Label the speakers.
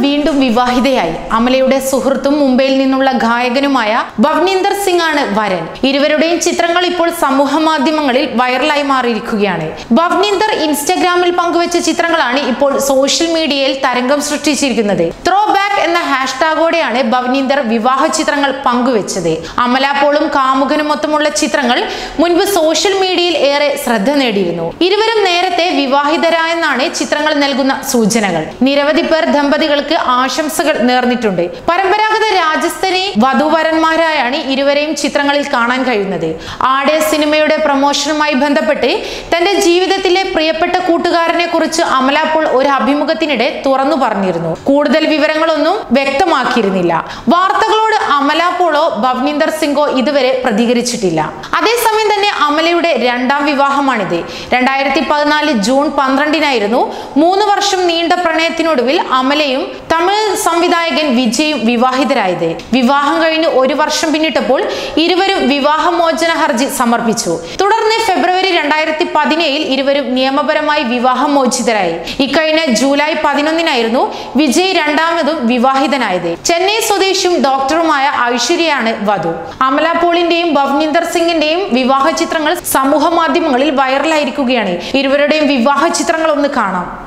Speaker 1: വീണ്ടും വിവാഹിതയായി അമലയുടെ സുഹൃത്തും മുംബൈയിൽ നിന്നുള്ള ഗായകനുമായ ഭവ്നീന്ദർ സിംഗ് ആണ് വരൻ ഇരുവരുടെയും ചിത്രങ്ങൾ ഇപ്പോൾ സമൂഹ മാധ്യമങ്ങളിൽ വൈറലായി മാറിയിരിക്കുകയാണ് ഭവ്നീന്ദർ ഇൻസ്റ്റഗ്രാമിൽ പങ്കുവച്ച ചിത്രങ്ങളാണ് ഇപ്പോൾ സോഷ്യൽ മീഡിയയിൽ തരംഗം സൃഷ്ടിച്ചിരിക്കുന്നത് ത്രോ ബാക്ക് എന്ന ഹാഷ്ടാഗോടെയാണ് ഭവ്നീന്ദർ വിവാഹ ചിത്രങ്ങൾ പങ്കുവച്ചത് അമല പോളും കാമുകനുമൊത്തമുള്ള ചിത്രങ്ങൾ മുൻപ് സോഷ്യൽ മീഡിയയിൽ ഏറെ ശ്രദ്ധ നേടിയിരുന്നു ഇരുവരും നേരത്തെ വിവാഹിതരായെന്നാണ് ചിത്രങ്ങൾ നൽകുന്ന സൂചനകൾ നിരവധി പേർ ദമ്പതികൾക്ക് ആശംസകൾ നേർന്നിട്ടുണ്ട് പരമ്പരാഗത രാജസ്ഥാനി വധുവരന്മാരായാണ് ഇരുവരെയും ചിത്രങ്ങളിൽ കാണാൻ കഴിയുന്നത് ആടെ സിനിമയുടെ പ്രമോഷനുമായി ബന്ധപ്പെട്ട് തന്റെ ജീവിതത്തിലെ പ്രിയപ്പെട്ട കൂട്ടുകാരനെ കുറിച്ച് അമല പോൾ ഒരു അഭിമുഖത്തിനിടെ തുറന്നു പറഞ്ഞിരുന്നു കൂടുതൽ വിവരങ്ങളൊന്നും വ്യക്തമാക്കിയിരുന്നില്ല വാർത്തകളോട് അമല പോളോ ഭവ്നീന്ദർ സിംഗോ ഇതുവരെ പ്രതികരിച്ചിട്ടില്ല അതേസമയം തന്നെ അമലയുടെ രണ്ടാം വിവാഹമാണിത് രണ്ടായിരത്തി പതിനാല് ജൂൺ പന്ത്രണ്ടിനായിരുന്നു മൂന്ന് വർഷം നീണ്ട പ്രണയത്തിനൊടുവിൽ അമലയും തമിഴ് സംവിധായകൻ വിജയും വിവാഹിതരായത് വിവാഹം കഴിഞ്ഞ് ഒരു വർഷം പിന്നിട്ടപ്പോൾ ഇരുവരും വിവാഹമോചന ഹർജി സമർപ്പിച്ചു തുടർന്ന് ഫെബ്രുവരി രണ്ടായിരത്തി പതിനേഴിൽ ഇരുവരും നിയമപരമായി വിവാഹമോചിതരായി ഇക്കഴിഞ്ഞ ജൂലൈ പതിനൊന്നിനായിരുന്നു വിജയ് രണ്ടാമതും വിവാഹിതനായത് ചെന്നൈ സ്വദേശിയും ഡോക്ടറുമായ ഐശ്വര്യയാണ് വധു അമല പോളിന്റെയും ഭവ്നീന്ദർ സിംഗിന്റെയും വിവാഹ ചിത്രങ്ങൾ സമൂഹ മാധ്യമങ്ങളിൽ വൈറലായിരിക്കുകയാണ് ഇരുവരുടെയും വിവാഹ ചിത്രങ്ങൾ ഒന്ന് കാണാം